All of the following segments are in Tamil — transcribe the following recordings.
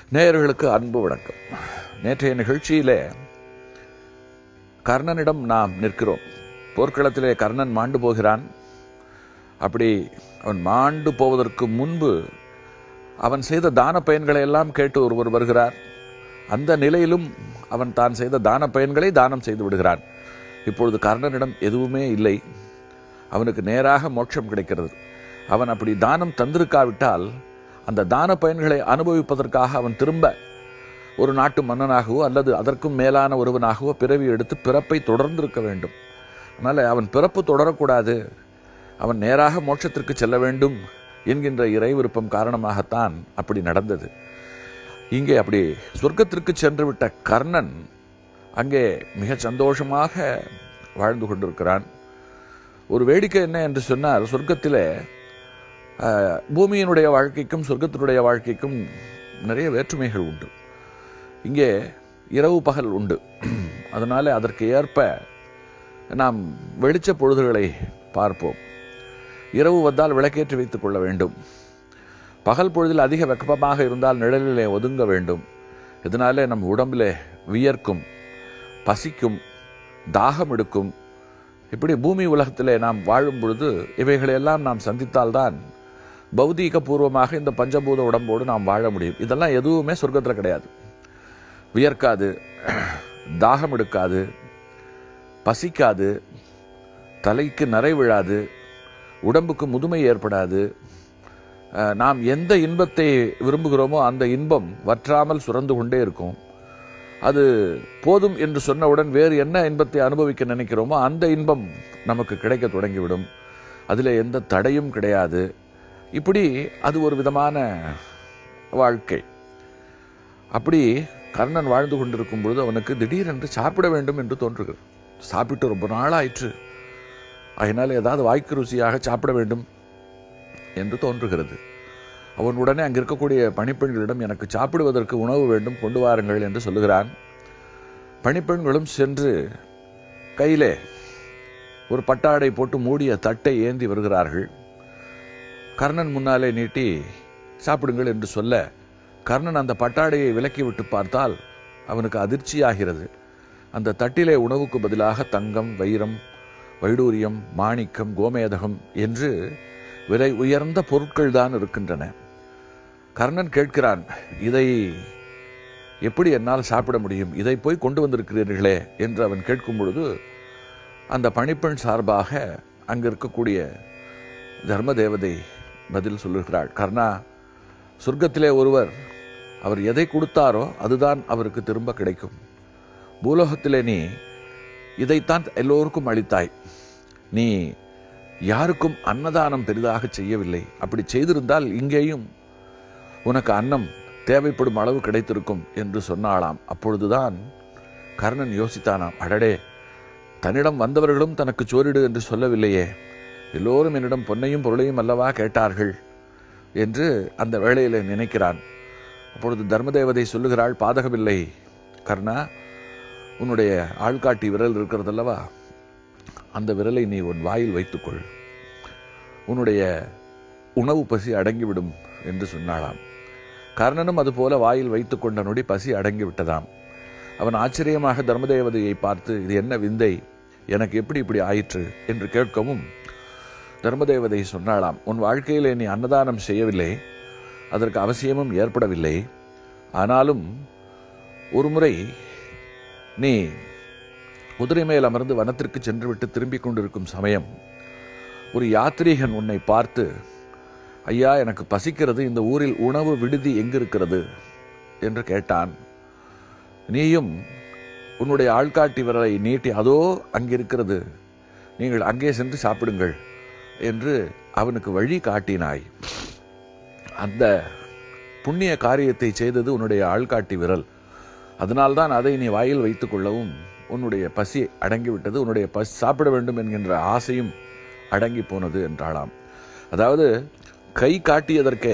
நேயர்களுக்கு அன்பு வணக்கம் நேற்றைய நிகழ்ச்சியிலே கர்ணனிடம் நாம் நிற்கிறோம் போர்க்களத்திலே கர்ணன் மாண்டு போகிறான் அப்படி அவன் மாண்டு போவதற்கு முன்பு அவன் செய்த தான பயன்களை எல்லாம் கேட்டு ஒருவர் வருகிறார் அந்த நிலையிலும் அவன் தான் செய்த தான பயன்களை தானம் செய்து விடுகிறான் இப்பொழுது கர்ணனிடம் எதுவுமே இல்லை அவனுக்கு நேராக மோட்சம் கிடைக்கிறது அவன் அப்படி தானம் தந்திருக்காவிட்டால் அந்த தான பயன்களை அனுபவிப்பதற்காக அவன் திரும்ப ஒரு நாட்டு மன்னனாகவோ அல்லது அதற்கும் மேலான ஒருவனாகவோ பிறவி எடுத்து பிறப்பை தொடர்ந்திருக்க வேண்டும் அதனால அவன் பிறப்பு தொடரக்கூடாது அவன் நேராக மோட்சத்திற்கு செல்ல வேண்டும் என்கின்ற இறை விருப்பம் காரணமாகத்தான் அப்படி நடந்தது இங்கே அப்படி சொர்க்கத்திற்கு சென்று விட்ட கர்ணன் அங்கே மிக சந்தோஷமாக வாழ்ந்து கொண்டிருக்கிறான் ஒரு வேடிக்கை என்ன என்று சொன்னால் சொர்க்கத்திலே அஹ், பூமியினுடைய வாழ்க்கைக்கும் சொர்க்கத்தினுடைய வாழ்க்கைக்கும் நிறைய வேற்றுமைகள் உண்டு இங்கே இரவு பகல் உண்டு அதனால அதற்கு ஏற்ப நாம் வெளிச்ச பொழுதுகளை பார்ப்போம் இரவு வந்தால் விளக்கேற்றி வைத்துக் கொள்ள வேண்டும் பகல் பொழுதில் அதிக வெப்பமாக இருந்தால் நிழலிலே ஒதுங்க வேண்டும் இதனாலே நம் உடம்பிலே வியர்க்கும் பசிக்கும் தாகம் எடுக்கும் இப்படி பூமி உலகத்திலே நாம் வாழும் பொழுது இவைகளையெல்லாம் நாம் சந்தித்தால்தான் பௌதீக பூர்வமாக இந்த பஞ்சபூத உடம்போடு நாம் வாழ முடியும் இதெல்லாம் எதுவுமே சொர்க்கத்தில் கிடையாது வியர்க்காது தாகம் எடுக்காது பசிக்காது தலைக்கு நரை விழாது உடம்புக்கு முதுமை ஏற்படாது அஹ், நாம் எந்த இன்பத்தை விரும்புகிறோமோ அந்த இன்பம் வற்றாமல் சுரந்து கொண்டே இருக்கும் அது போதும் என்று சொன்னவுடன் வேறு என்ன இன்பத்தை அனுபவிக்க நினைக்கிறோமோ அந்த இன்பம் நமக்கு கிடைக்க தொடங்கிவிடும் அதில் எந்த தடையும் கிடையாது இப்படி அது ஒரு விதமான வாழ்க்கை அப்படி கர்ணன் வாழ்ந்து கொண்டிருக்கும் பொழுது அவனுக்கு திடீரென்று சாப்பிட வேண்டும் என்று தோன்றுகிறது சாப்பிட்டு ரொம்ப நாள் ஆயிற்று அதனால் ஏதாவது வாய்க்கு ருசியாக சாப்பிட வேண்டும் என்று தோன்றுகிறது அவன் உடனே அங்க இருக்கக்கூடிய பணிப்பெண்களிடம் எனக்கு சாப்பிடுவதற்கு உணவு வேண்டும் கொண்டு வாருங்கள் என்று சொல்லுகிறான் பணிப்பெண்களும் சென்று கையிலே ஒரு பட்டாடை போட்டு மூடிய தட்டை ஏந்தி வருகிறார்கள் கர்ணன் முன்னாலே நீட்டி சாப்பிடுங்கள் என்று சொல்ல கர்ணன் அந்த பட்டாடையை விலக்கி விட்டு பார்த்தால் அவனுக்கு அதிர்ச்சியாகிறது அந்த தட்டிலே உணவுக்கு பதிலாக தங்கம் வைரம் வைடூரியம் மாணிக்கம் கோமேதகம் என்று விலை உயர்ந்த பொருட்கள் தான் இருக்கின்றன கர்ணன் கேட்கிறான் இதை எப்படி என்னால் சாப்பிட முடியும் இதை போய் கொண்டு வந்திருக்கிறீர்களே என்று அவன் கேட்கும் பொழுது அந்த பணிப்பெண் சார்பாக அங்கு இருக்கக்கூடிய தர்ம தேவதை பதில் சொல்லுகிறாள் கர்ணா சொர்க்கத்திலே ஒருவர் அவர் எதை கொடுத்தாரோ அதுதான் அவருக்கு திரும்ப கிடைக்கும் பூலோகத்திலே நீ இதைத்தான் எல்லோருக்கும் அளித்தாய் நீ யாருக்கும் அன்னதானம் பெரிதாக செய்யவில்லை அப்படி செய்திருந்தால் இங்கேயும் உனக்கு அன்னம் தேவைப்படும் அளவு கிடைத்திருக்கும் என்று சொன்னாளாம் அப்பொழுதுதான் கர்ணன் யோசித்தானாம் அடடே தன்னிடம் வந்தவர்களும் தனக்கு சோரிடு என்று சொல்லவில்லையே எல்லோரும் என்னிடம் பொன்னையும் பொருளையும் அல்லவா கேட்டார்கள் என்று அந்த வேளையிலே நினைக்கிறான் அப்பொழுது தர்மதேவதை சொல்லுகிறாள் பாதகமில்லை கர்ணா உன்னுடைய ஆள்காட்டி விரல் இருக்கிறதல்லவா அந்த விரலை நீ உன் வாயில் வைத்துக்கொள் உன்னுடைய உணவு பசி அடங்கிவிடும் என்று சொன்னாளாம் கர்ணனும் அதுபோல வாயில் வைத்துக் கொண்ட நொடி பசி அடங்கி விட்டதாம் அவன் ஆச்சரியமாக தர்மதேவதையை பார்த்து இது என்ன விந்தை எனக்கு எப்படி இப்படி ஆயிற்று என்று கேட்கவும் தர்மதேவதை சொன்னாளாம் உன் வாழ்க்கையிலே நீ அன்னதானம் செய்யவில்லை அதற்கு அவசியமும் ஏற்படவில்லை ஆனாலும் ஒருமுறை நீ குதிரை மேல் அமர்ந்து வனத்திற்கு சென்றுவிட்டு திரும்பிக் கொண்டிருக்கும் சமயம் ஒரு யாத்ரீகன் உன்னை பார்த்து ஐயா எனக்கு பசிக்கிறது இந்த ஊரில் உணவு விடுதி எங்கு இருக்கிறது என்று கேட்டான் நீயும் உன்னுடைய ஆள்காட்டி விரலை நீட்டி அதோ அங்கிருக்கிறது நீங்கள் அங்கே சென்று சாப்பிடுங்கள் என்று அவனுக்கு வழி காட்டினாய் அந்த புண்ணிய காரியத்தை செய்தது உன்னுடைய ஆள்காட்டி விரல் அதனால்தான் அதை நீ வாயில் வைத்துக் கொள்ளவும் உன்னுடைய பசி அடங்கிவிட்டது உன்னுடைய பசி சாப்பிட வேண்டும் என்கின்ற ஆசையும் அடங்கி போனது என்றாளாம் அதாவது கை காட்டியதற்கே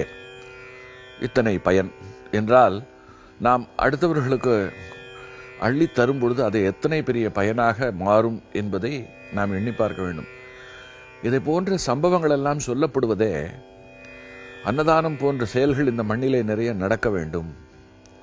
இத்தனை பயன் என்றால் நாம் அடுத்தவர்களுக்கு அள்ளி தரும் பொழுது அது எத்தனை பெரிய பயனாக மாறும் என்பதை நாம் எண்ணி பார்க்க வேண்டும் இதை போன்ற சம்பவங்கள் எல்லாம் சொல்லப்படுவதே அன்னதானம் போன்ற செயல்கள் இந்த மண்ணிலே நிறைய நடக்க வேண்டும்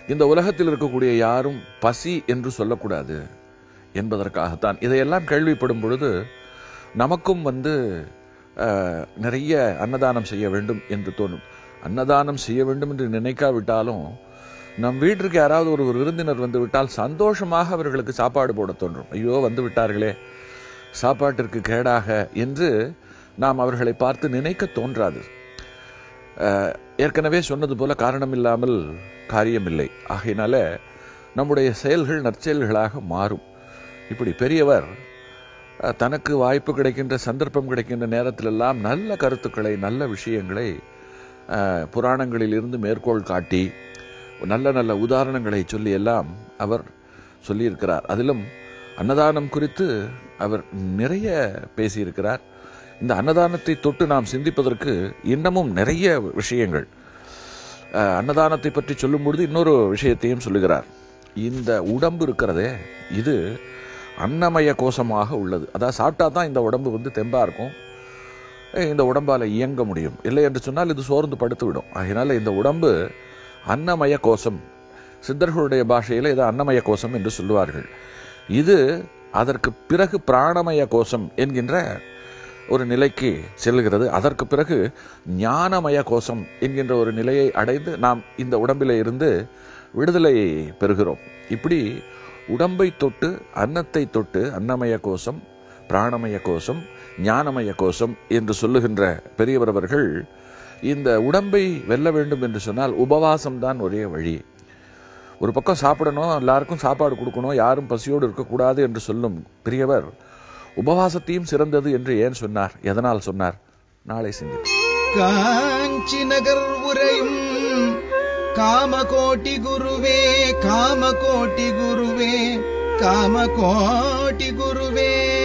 இந்த உலகத்தில் இருக்கக்கூடிய யாரும் பசி என்று சொல்லக்கூடாது என்பதற்காகத்தான் இதையெல்லாம் கேள்விப்படும் பொழுது நமக்கும் வந்து அஹ், நிறைய அன்னதானம் செய்ய வேண்டும் என்று தோணும் அன்னதானம் செய்ய வேண்டும் என்று நினைக்காவிட்டாலும் நம் வீட்டிற்கு யாராவது ஒரு ஒரு விருந்தினர் வந்து விட்டால் சந்தோஷமாக அவர்களுக்கு சாப்பாடு போட தோன்றும் ஐயோ வந்து விட்டார்களே சாப்பாட்டிற்கு கேடாக என்று நாம் அவர்களை பார்த்து நினைக்க தோன்றாது அஹ், ஏற்கனவே சொன்னது போல காரணம் இல்லாமல் காரியமில்லை ஆகையினால நம்முடைய செயல்கள் நற்செயல்களாக மாறும் இப்படி பெரியவர் அஹ், தனக்கு வாய்ப்பு கிடைக்கின்ற சந்தர்ப்பம் கிடைக்கின்ற நேரத்திலெல்லாம் நல்ல கருத்துக்களை நல்ல விஷயங்களை அஹ், புராணங்களில் இருந்து மேற்கோள் காட்டி நல்ல நல்ல உதாரணங்களை சொல்லி எல்லாம் அவர் சொல்லியிருக்கிறார் அதிலும் அன்னதானம் குறித்து அவர் நிறைய பேசியிருக்கிறார் இந்த அன்னதானத்தை தொட்டு நாம் சிந்திப்பதற்கு இன்னமும் நிறைய விஷயங்கள் அஹ், அன்னதானத்தை பற்றி சொல்லும் பொழுது இன்னொரு விஷயத்தையும் சொல்லுகிறார் இந்த உடம்பு இருக்கிறதே இது அன்னமய கோஷமாக உள்ளது அதாவது சாப்பிட்டா தான் இந்த உடம்பு வந்து தெம்பா இருக்கும் அஹ் இந்த உடம்பால இயங்க முடியும் இல்லை என்று சொன்னால் இது சோர்ந்து படுத்து விடும் அதனால இந்த உடம்பு அன்னமய கோஷம் சித்தர்களுடைய பாஷையில இதை அன்னமய கோஷம் என்று சொல்லுவார்கள் இது அதற்கு பிறகு பிராணமய கோஷம் என்கின்ற ஒரு நிலைக்கு செல்கிறது அதற்கு பிறகு ஞானமய கோஷம் என்கின்ற ஒரு நிலையை அடைந்து நாம் இந்த உடம்பிலே இருந்து விடுதலை பெறுகிறோம் இப்படி உடம்பை தொட்டு அன்னத்தை தொட்டு அன்னமய கோஷம் பிராணமய கோஷம் ஞானமய கோஷம் என்று சொல்லுகின்ற பெரியவர் அவர்கள் இந்த உடம்பை வெல்ல வேண்டும் என்று சொன்னால் உபவாசம் தான் ஒரே வழி ஒரு பக்கம் சாப்பிடணும் எல்லாருக்கும் சாப்பாடு கொடுக்கணும் யாரும் பசியோடு இருக்கக்கூடாது என்று சொல்லும் பெரியவர் உபவாசத்தையும் சிறந்தது என்று ஏன் சொன்னார் எதனால் சொன்னார் நாளை சிந்திப்போம் காஞ்சி நகர் உரையும் காமகோட்டி குருவே காமகோட்டி குருவே காமகோட்டி குருவே